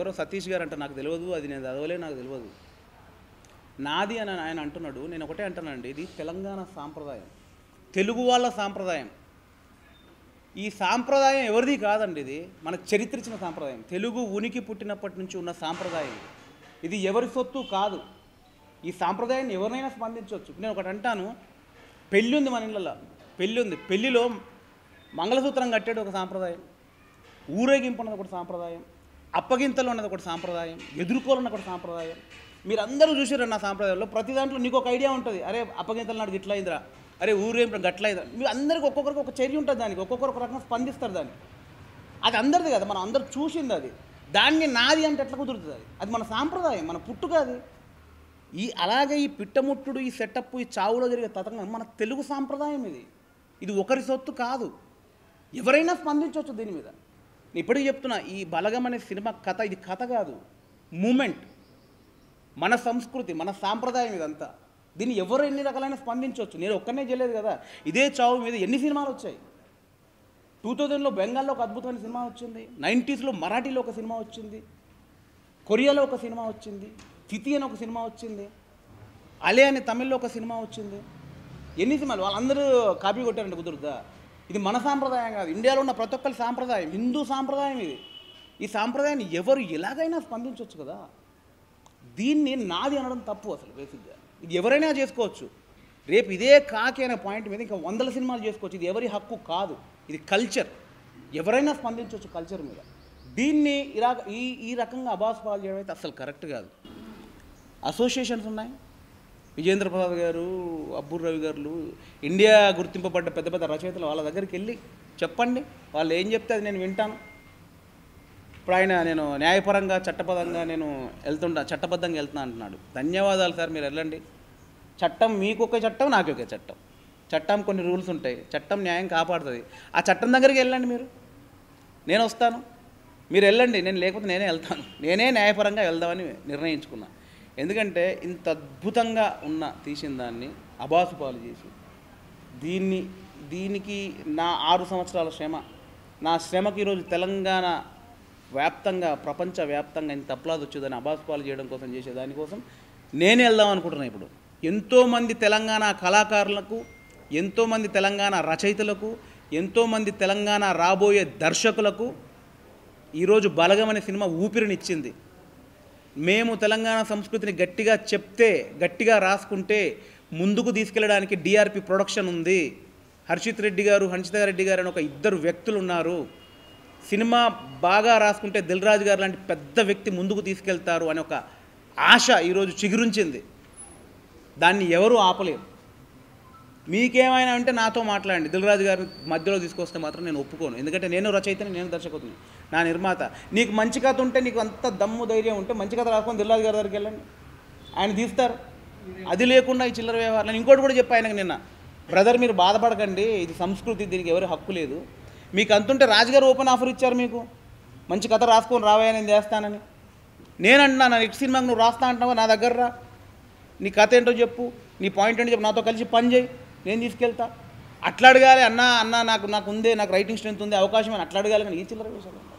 ఎవరో సతీష్ గారు అంటే నాకు తెలియదు అది నేను చదవలే నాకు తెలియదు నాది అని ఆయన అంటున్నాడు నేను ఒకటే అంటానండి ఇది తెలంగాణ సాంప్రదాయం తెలుగు వాళ్ళ సాంప్రదాయం ఈ సాంప్రదాయం ఎవరిది కాదండి ఇది మనకు చరిత్ర ఇచ్చిన సాంప్రదాయం తెలుగు ఉనికి పుట్టినప్పటి నుంచి ఉన్న సాంప్రదాయం ఇది. ఇది ఎవరి సొత్తు కాదు ఈ సాంప్రదాయాన్ని ఎవరినైనా స్పందించవచ్చు నేను ఒకటి అంటాను పెళ్ళి ఉంది మన ఇళ్ళలో పెళ్ళి ఉంది పెళ్ళిలో మంగళసూత్రం కట్టేది ఒక సాంప్రదాయం ఊరేగింపు అన్నది ఒకటి సాంప్రదాయం అప్పగింతలు అన్నది ఒకటి సాంప్రదాయం ఎదుర్కోవాలన్నది ఒకటి సాంప్రదాయం మీరు అందరూ చూసారు నా సాంప్రదాయంలో ప్రతి దాంట్లో నీకు ఒక ఐడియా ఉంటుంది అరే అప్పగింతలు నాడు గిట్ల అయిందిరా అరే ఊరేగింపు గట్ల అయిందిరా మీరు అందరికీ ఒక్కొక్కరికి ఒక చర్య ఉంటుంది దానికి ఒక్కొక్కరు ఒక రకంగా స్పందిస్తారు దానికి అది అందరిది కదా మనం అందరూ చూసింది అది దాన్ని నాది అంటే ఎట్లా కుదురుతుంది అది అది మన సాంప్రదాయం మన పుట్టుక అది ఈ అలాగే ఈ పిట్టముట్టుడు ఈ సెటప్ ఈ చావులో జరిగే తతంగం మన తెలుగు సాంప్రదాయం ఇది ఇది ఒకరి సొత్తు కాదు ఎవరైనా స్పందించవచ్చు దీని మీద నేను ఇప్పటికీ చెప్తున్నా ఈ బలగం అనే సినిమా కథ ఇది కథ కాదు మూమెంట్ మన సంస్కృతి మన సాంప్రదాయం ఇదంతా దీన్ని ఎవరు ఎన్ని రకాలైన స్పందించవచ్చు నేను ఒక్కనే చేయలేదు కదా ఇదే చావు మీద ఎన్ని సినిమాలు వచ్చాయి టూ థౌజండ్లో బెంగాల్లో ఒక అద్భుతమైన సినిమా వచ్చింది నైంటీస్లో మరాఠీలో ఒక సినిమా వచ్చింది కొరియాలో ఒక సినిమా వచ్చింది తిథి అని ఒక సినిమా వచ్చింది అలే అని తమిళ్లో ఒక సినిమా వచ్చింది ఎన్ని సినిమాలు వాళ్ళందరూ కాపీ కొట్టారంటే కుదురుదా ఇది మన సాంప్రదాయం కాదు ఇండియాలో ఉన్న ప్రతి ఒక్కరి సాంప్రదాయం హిందూ సాంప్రదాయం ఇది ఈ సాంప్రదాయాన్ని ఎవరు ఎలాగైనా స్పందించవచ్చు కదా దీన్ని నాది అనడం తప్పు అసలు బేసిక్గా ఇది ఎవరైనా చేసుకోవచ్చు రేపు ఇదే కాకి అనే పాయింట్ మీద ఇంకా వందల సినిమాలు చేసుకోవచ్చు ఇది ఎవరి హక్కు కాదు ఇది కల్చర్ ఎవరైనా స్పందించవచ్చు కల్చర్ మీద దీన్ని ఇలా ఈ ఈ రకంగా అబాస్ పాలు చేయడం అయితే అసలు కరెక్ట్ కాదు అసోసియేషన్స్ ఉన్నాయి విజేంద్ర ప్రసాద్ గారు అబ్బూర్ రవి గారు ఇండియా గుర్తింపబడ్డ పెద్ద పెద్ద రచయితలు వాళ్ళ దగ్గరికి వెళ్ళి చెప్పండి వాళ్ళు ఏం చెప్తే అది నేను వింటాను ఇప్పుడు ఆయన నేను న్యాయపరంగా చట్టపరంగా నేను వెళ్తుంటా చట్టబద్ధంగా వెళ్తున్నా అంటున్నాడు ధన్యవాదాలు సార్ మీరు వెళ్ళండి చట్టం మీకు ఒక చట్టం నాకు ఒక చట్టం చట్టం కొన్ని రూల్స్ ఉంటాయి చట్టం న్యాయం కాపాడుతుంది ఆ చట్టం దగ్గరికి వెళ్ళండి మీరు నేను వస్తాను మీరు వెళ్ళండి నేను లేకపోతే నేనే వెళ్తాను నేనే న్యాయపరంగా వెళ్దామని నిర్ణయించుకున్నా ఎందుకంటే ఇంత అద్భుతంగా ఉన్న తీసిన దాన్ని అబాసు పాలు చేసి దీన్ని దీనికి నా ఆరు సంవత్సరాల శ్రమ నా శ్రమకి ఈరోజు తెలంగాణ వ్యాప్తంగా ప్రపంచ వ్యాప్తంగా ఇంత అప్లాద్ వచ్చేదని అబాస్ పాలు చేయడం కోసం చేసే దానికోసం నేనే వెళ్దాం అనుకుంటున్నాను ఇప్పుడు ఎంతోమంది తెలంగాణ కళాకారులకు ఎంతోమంది తెలంగాణ రచయితలకు ఎంతోమంది తెలంగాణ రాబోయే దర్శకులకు ఈరోజు బలగం అనే సినిమా ఊపిరినిచ్చింది మేము తెలంగాణ సంస్కృతిని గట్టిగా చెప్తే గట్టిగా రాసుకుంటే ముందుకు తీసుకెళ్ళడానికి డిఆర్పి ప్రొడక్షన్ ఉంది హర్షిత్ రెడ్డి గారు హన్షిత రెడ్డి గారు అని ఒక ఇద్దరు వ్యక్తులు ఉన్నారు సినిమా బాగా రాసుకుంటే దిల్ రాజు గారు లాంటి పెద్ద వ్యక్తి ముందుకు తీసుకెళ్తారు అనే ఒక ఆశ ఈరోజు చిగురించింది దాన్ని ఎవరు ఆపలేరు మీకేమైనా అంటే నాతో మాట్లాడండి దిల్రాజు గారిని మధ్యలో తీసుకొస్తే మాత్రం నేను ఒప్పుకోను ఎందుకంటే నేను రచయితని నేను దర్శకుడిని నా నిర్మాత నీకు మంచి కథ ఉంటే నీకు అంత దమ్ము ధైర్యం ఉంటే మంచి కథ రాసుకొని దిల్రాజు గారి దగ్గరికి వెళ్ళండి ఆయన తీస్తారు అది లేకుండా ఈ చిల్లర వ్యవహారాలు ఇంకోటి కూడా చెప్పి ఆయనకు నిన్న బ్రదర్ మీరు బాధపడకండి ఇది సంస్కృతి దీనికి ఎవరి హక్కు లేదు మీకు అంతుంటే రాజుగారు ఓపెన్ ఆఫర్ ఇచ్చారు మీకు మంచి కథ రాసుకొని రావయ్యా నేను చేస్తానని నేను అంటున్నా నా నెక్స్ట్ సినిమాకి నువ్వు రాస్తా అంటున్నావా నా దగ్గర రా నీ కథ ఏంటో చెప్పు నీ పాయింట్ ఏంటో చెప్పు నాతో కలిసి పని చేయి నేను తీసుకెళ్తా అట్లా అడగాలి అన్న అన్న నాకు నాకు ఉందే నాకు రైటింగ్ స్ట్రెంత్ ఉంది అవకాశం అని అట్లా అడగాలి కానీ ఈ చిల్లర విషయాలు